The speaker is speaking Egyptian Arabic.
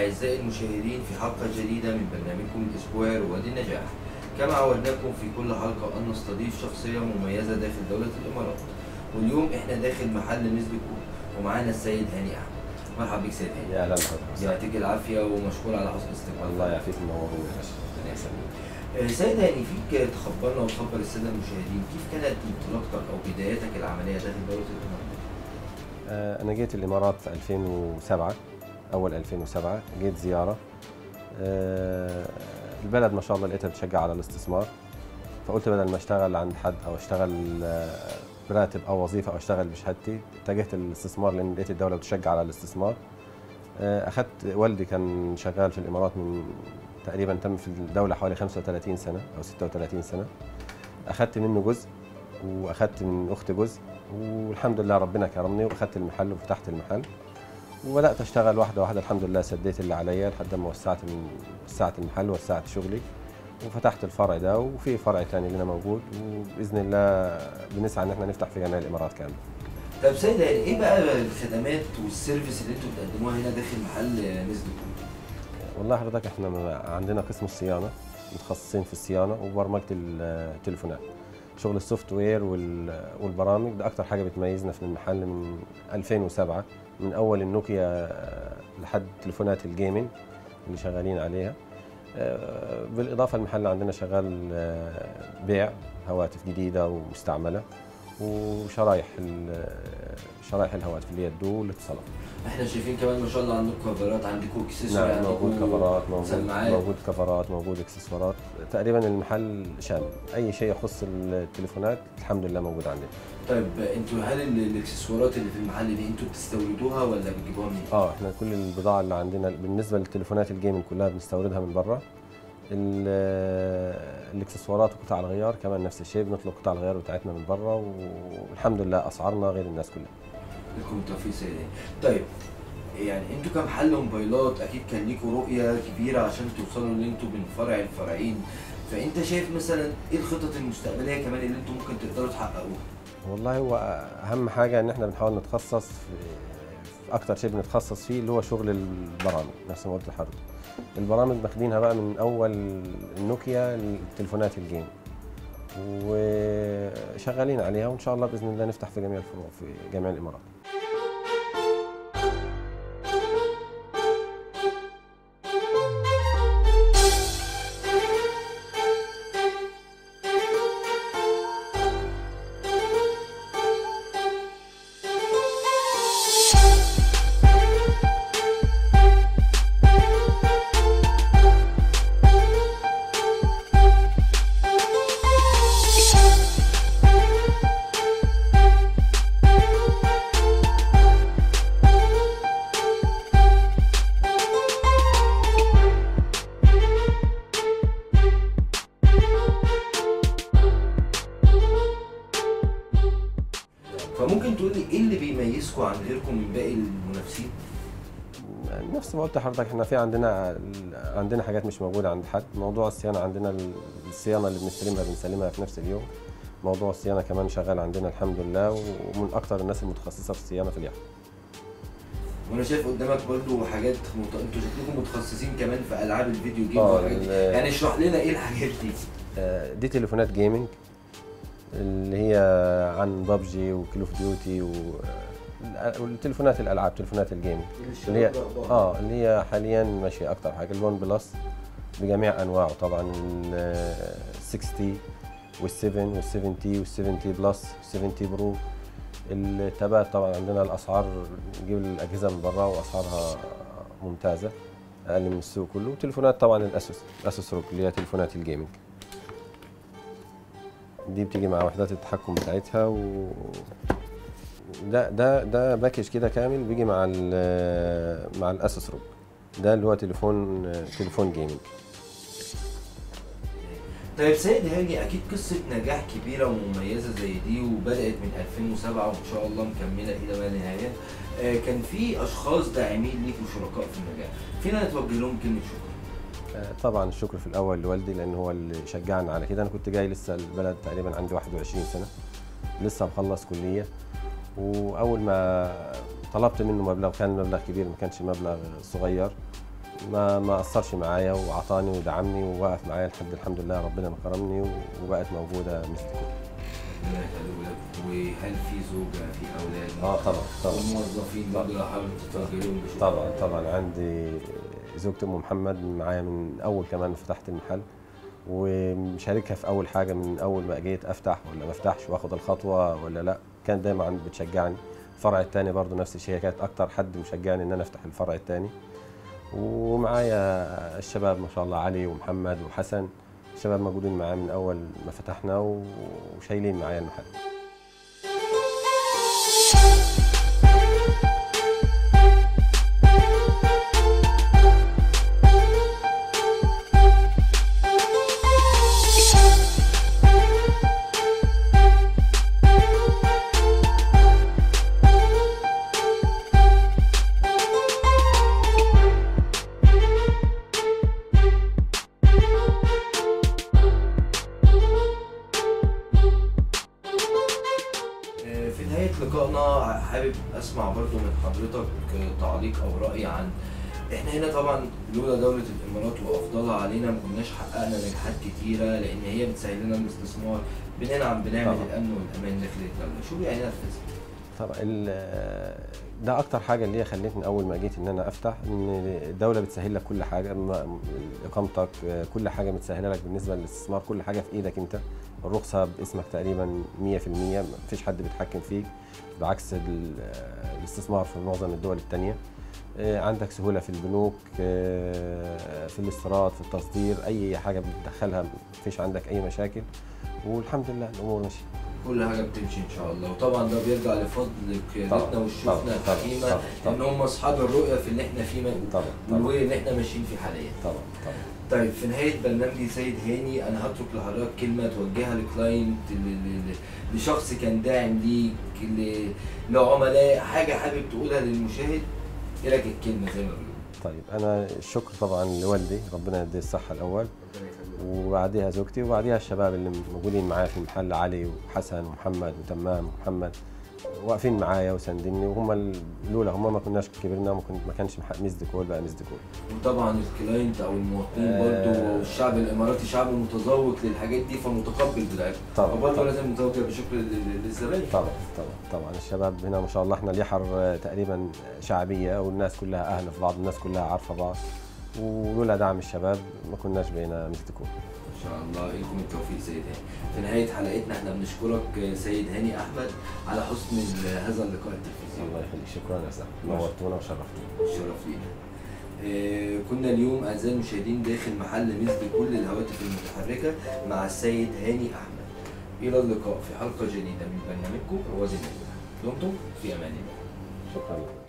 أعزائي المشاهدين في حلقة جديدة من برنامجكم الأسبوعي رواد النجاح كما عودناكم في كل حلقة أن نستضيف شخصية مميزة داخل دولة الإمارات واليوم إحنا داخل محل مزبكو ومعانا السيد هاني أحمد مرحبا بك سيد هاني يا اهلا بحضرتك يعطيك العافية ومشكور على حسن الاستقبال الله يعافيك منورين يا باشا ربنا يسلمك. آه، سيد هاني فيك تخبرنا وتخبر السادة المشاهدين كيف كانت انطلاقتك أو بدايتك العملية داخل دولة الإمارات؟ آه، انا جيت الامارات في 2007 اول 2007 جيت زياره آه، البلد ما شاء الله لقيتها بتشجع على الاستثمار فقلت بدل ما اشتغل عند حد او اشتغل آه، براتب او وظيفه او اشتغل بشهادتي اتجهت للاستثمار لان لقيت الدوله بتشجع على الاستثمار آه، اخذت والدي كان شغال في الامارات من تقريبا تم في الدوله حوالي 35 سنه او 36 سنه اخذت منه جزء واخذت من اختي جزء والحمد لله ربنا كرمني واخذت المحل وفتحت المحل وبدات اشتغل واحده واحده الحمد لله سديت اللي عليا لحد ما وسعت من وسعت المحل وسعت شغلي وفتحت الفرع ده وفي فرع تاني لنا موجود وباذن الله بنسعى ان احنا نفتح في جميع الامارات كامله طب سيد هاني إيه بقى الخدمات والسيرفيس اللي أنتوا بتقدموها هنا داخل محل مزبكو؟ والله حضرتك احنا م- عندنا قسم الصيانه متخصصين في الصيانه وبرمجه التليفونات شغل السوفت وير وال- والبرامج ده اكتر حاجه بتميزنا في المحل من 2007 من اول النوكيا لحد تليفونات الجيمنج اللي شغالين عليها آه، بالاضافه المحل عندنا شغال آه، بيع هواتف جديده ومستعمله وشرايح ال- شرايح الهواتف اللي هي الدو والاتصالات احنا شايفين كمان ما شاء الله عندكم كفرات عندكم اكسسوار نعم موجود كفرات موجود سماعات. موجود كفرات موجود اكسسوارات تقريبا المحل شامل اي شيء يخص التليفونات الحمد لله موجود عندنا طيب انتوا هل ال- الاكسسوارات اللي في المحل دي انتوا بتستوردوها ولا بتجيبوها منين؟ اه احنا كل البضاعه اللي عندنا بالنسبه للتليفونات الجيمنج كلها بنستوردها من بره ال- الاكسسوارات وقطع الغيار كمان نفس الشيء بنطلب قطع الغيار بتاعتنا من بره والحمد لله اسعارنا غير الناس كلها لكم توفيق سيد هاني. طيب يعني انتوا كمحل موبايلات اكيد كان ليكوا رؤيه كبيره عشان توصلوا ان انتوا من فرع لفرعين فانت شايف مثلا ايه الخطط المستقبليه كمان اللي انتوا ممكن تقدروا تحققوها؟ والله هو اهم حاجه ان احنا بنحاول نتخصص في في اكتر شيء بنتخصص فيه اللي هو شغل البرامج نفس ما قلت لحضرتك البرامج واخدينها بقى من اول النوكيا للتليفونات الجيم وشغالين عليها وان شاء الله باذن الله نفتح في جميع الفروع في جميع الامارات فممكن تقول لي ايه اللي بيميزكم عن غيركم من باقي المنافسين؟ نفس ما قلت لحضرتك احنا في عندنا عندنا حاجات مش موجوده عند حد موضوع الصيانه عندنا الصيانه اللي بنستلمها بنسلمها في نفس اليوم موضوع الصيانه كمان شغال عندنا الحمد لله ومن اكتر الناس المتخصصه في الصيانه في اليخت وانا شايف قدامك برضو حاجات مت... انتوا شكلكم متخصصين كمان في العاب الفيديو جيم اه، والحاجات دي. ال- يعني اشرح لنا ايه الحاجات دي؟ آه، دي تليفونات جيمنج اللي هي عن ببجي وكل اوف ديوتي والتليفونات الالعاب تليفونات الجيمنج اللي هي اه اللي هي حاليا ماشيه اكتر حاجه الون بلس بجميع انواعه طبعا ال 60 وال7 وال7 تي وال7 تي بلس وال7 تي برو التابات طبعا عندنا الاسعار نجيب الاجهزه من بره واسعارها ممتازه اقل من السوق كله وتليفونات طبعا الاسوس الاسوس روك اللي هي تليفونات الجيمنج دي بتيجي مع وحدات التحكم بتاعتها و ده ده ده باكج كده كامل بيجي مع ال مع الاسوس روك ده اللي هو تليفون تليفون جيمنج طيب سيد هاني اكيد قصه نجاح كبيره ومميزه زي دي وبدات من 2007 وان شاء الله مكمله الى ما لا نهايه آه، كان في اشخاص داعمين ليك وشركاء في النجاح فينا نتوجه لهم كلمه شكر آه، طبعا الشكر في الاول لوالدي لان هو اللي شجعنا على كده انا كنت جاي لسه البلد تقريبا عندي 21 سنه لسه مخلص كليه واول ما طلبت منه مبلغ كان مبلغ كبير ما كانش مبلغ صغير ما ما قصرش معايا وعطاني ودعمني ووقف معايا لحد الحمد لله ربنا ما كرمني وبقت موجوده مثل كده ربنا يخليه لك وهل في زوجه في اولاد؟ اه طبعا طبعا والموظفين برضه لو حابب تتوجههم بشكر طبعا طبعا عندي زوجتي ام محمد معايا من اول كمان فتحت المحل ومشاركها في اول حاجه من اول ما جيت افتح ولا ما افتحش واخد الخطوه ولا لا كانت دايما بتشجعني الفرع الثاني برضه نفس الشيء هي كانت اكتر حد مشجعني ان انا افتح الفرع الثاني ومعايا الشباب ما شاء الله علي ومحمد وحسن الشباب موجودين معايا من اول ما فتحنا وشايلين معايا المحل آه، في نهاية لقائنا حابب أسمع برضو من حضرتك آه، تعليق أو رأي عن إحنا هنا طبعا لولا دولة الإمارات وأفضلها علينا ما كناش حققنا نجاحات كتيرة لأن هي بتسهل لنا الاستثمار بننعم بنعمة طبعا. الأمن والأمان داخل الدولة شو بيعني لك طبعا ال- ده اكتر حاجه اللي هي خلتني اول ما جيت ان انا افتح ان الدوله بتسهل لك كل حاجه ما- اقامتك كل حاجه متسهله لك بالنسبه للاستثمار كل حاجه في ايدك انت الرخصه باسمك تقريبا 100% ما فيش حد بيتحكم فيك بعكس ال- الاستثمار في معظم الدول الثانيه عندك سهوله في البنوك آه، في الاستيراد في التصدير اي حاجه بتدخلها مفيش عندك اي مشاكل والحمد لله الامور ماشيه كل حاجة بتمشي إن شاء الله وطبعا ده بيرجع لفضل قيادتنا طبعا، وشوفنا طبعا، طبعا، الحكيمة طبعا، طبعا. إن هم أصحاب الرؤية في اللي إحنا فيه طبعا طبعا واللي إحنا ماشيين فيه حاليا طبعا طبعا طيب في نهاية برنامجي سيد هاني أنا هترك لحضرتك كلمة توجهها لكلاينت ل- ل- ل- لشخص كان داعم ليك ل- لعملاء حاجة حابب تقولها للمشاهد إيه لك الكلمة زي ما بيقولوا طيب انا الشكر طبعا لوالدي ربنا يديه الصحه الاول وبعديها زوجتي وبعديها الشباب اللي موجودين معايا في المحل علي وحسن ومحمد وتمام ومحمد واقفين معايا وساندني وهم ال- لولا هم ما كناش كبرنا ما, كن- ما كانش مح- ميز ديكول بقى ميز ديكول وطبعا الكلاينت أو المواطنين آه. برضو الشعب الإماراتي شعب متذوق للحاجات دي فمتقبل بالعكس طبعا وبرضه طبعا لازم نتوجه بشكر لل- للزبائن طبعا طبعا طبعا الشباب هنا ما شاء الله احنا اليحر آه، تقريبا شعبيه والناس كلها اهل في بعض الناس كلها عارفه بعض ولولا دعم الشباب ما كناش بقينا ميز ديكول ان شاء الله لكم التوفيق سيد هاني في نهايه حلقتنا احنا بنشكرك سيد هاني احمد على حسن ال- هذا اللقاء التلفزيوني الله يخليك شكرا يا استاذ نورتونا وشرفتونا الشرف لينا آه، كنا اليوم اعزائي المشاهدين داخل محل مثل كل الهواتف المتحركه مع السيد هاني احمد الى اللقاء في حلقه جديده من برنامجكم رواد النجاح دمتم في امان الله شكرا لك